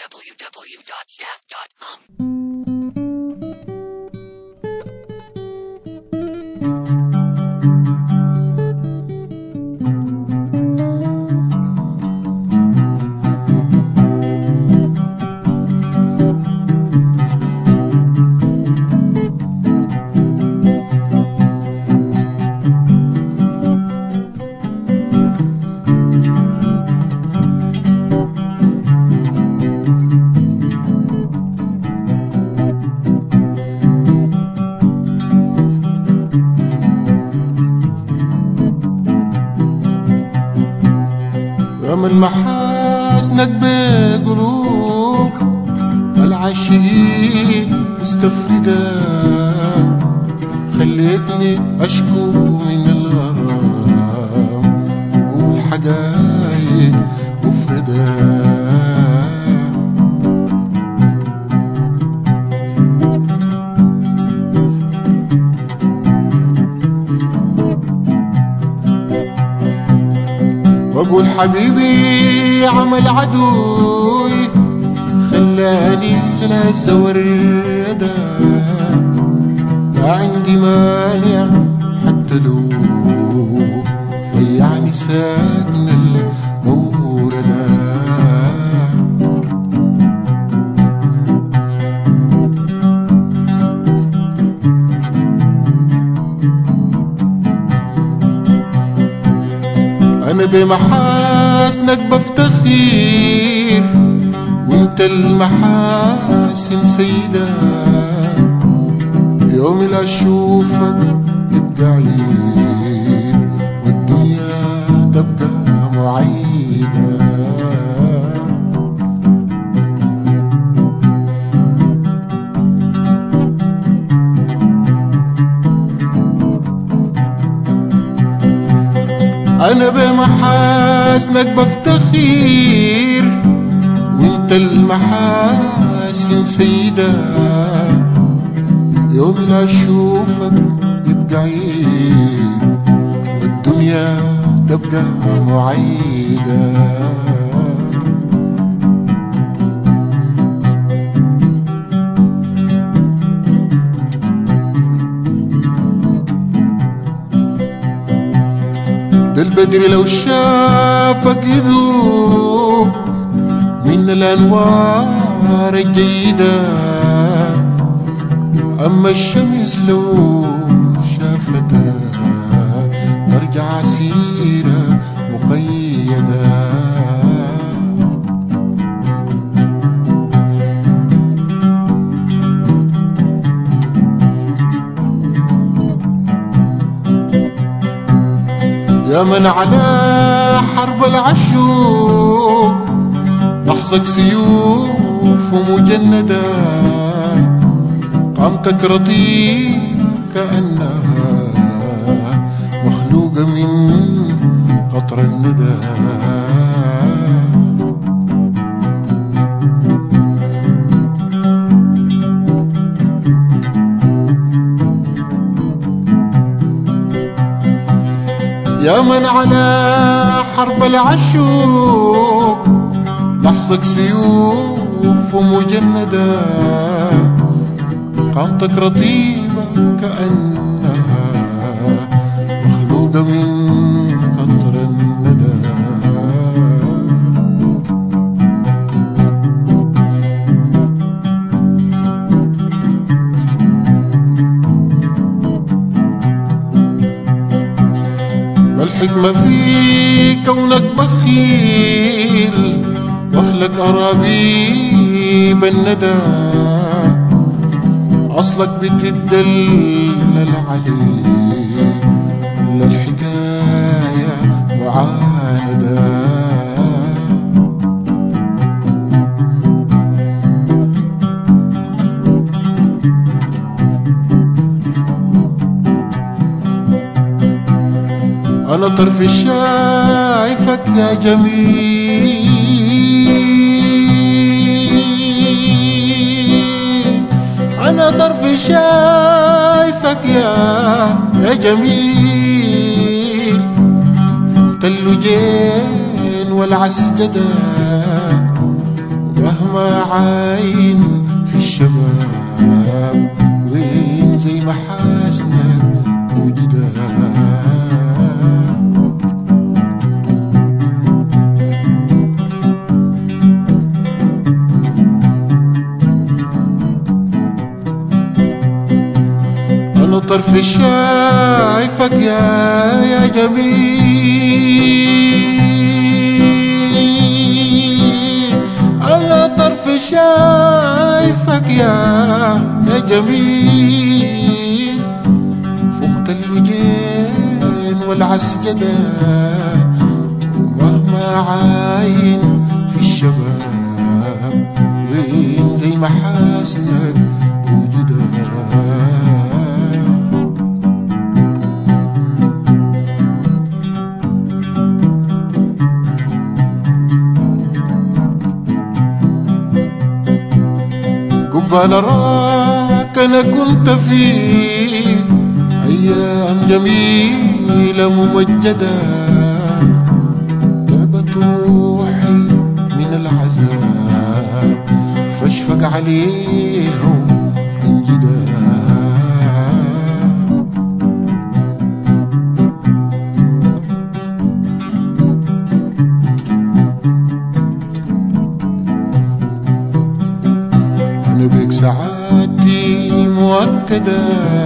www.jazz.com. يا من محاسنك بقلوب العاشقين مستفردة خليتني أشكو من الغرام والحقايق مفردة واقول حبيبي عمل عدوي خلاني لناس وردة ما عندي مانع حتى لو ضيعني ساكن الموردة أنا بمحاسنك بفتخر وانت المحاسن سيدة يوم اللي أشوفك تبقى عيد والدنيا تبقى معيدة أنا بمحاسنك بفتخر وانت المحاسن سيدة يوم اللي أشوفك يبقى عيد والدنيا تبقى معيدة ده البدر لو شافك يذوب من الأنوار الجيدة أما الشمس لو شافتها ترجع سيرة مقيدة يا من على حرب العشوق لحظك سيوف مجندة قامتك رطيب كأنها مخلوقة من قطر الندى يا من على حرب العشوق لحظك سيوف مجندة قامتك رطيبة كأنها مخلوقة من قطر الندى ما الحكمة في كونك بخيل واخلك أرابيب الندى أصلك بتدلل عليه ولا الحكاية معاندة أنا طرف شايفك يا جميل أنا طرف شايفك يا يا جميل فوق اللجين والعسجدة مهما مهما عاين في الشباب وين زي محاسنك موجودة أنا طرف شايفك يا يا جميل أنا طرف شايفك يا يا جميل فوقت الوجين والعسجدة ومهما عاين في الشباب وين زي محاسنك وجودك قبل راك انا كنت في ايام جميله ممجده تعبت روحي من العذاب فاشفق عليها انجدا أنا بك سعادتي مؤكدة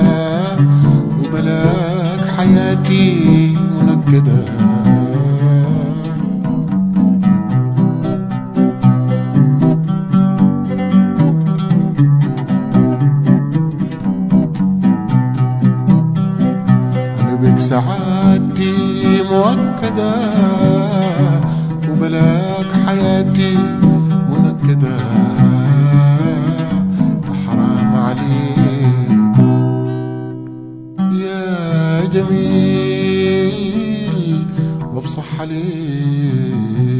وبلاك حياتي منكدة أنا بك سعادتي مؤكدة وبلاك حياتي منكدة حرام عليك يا جميل وبصح عليك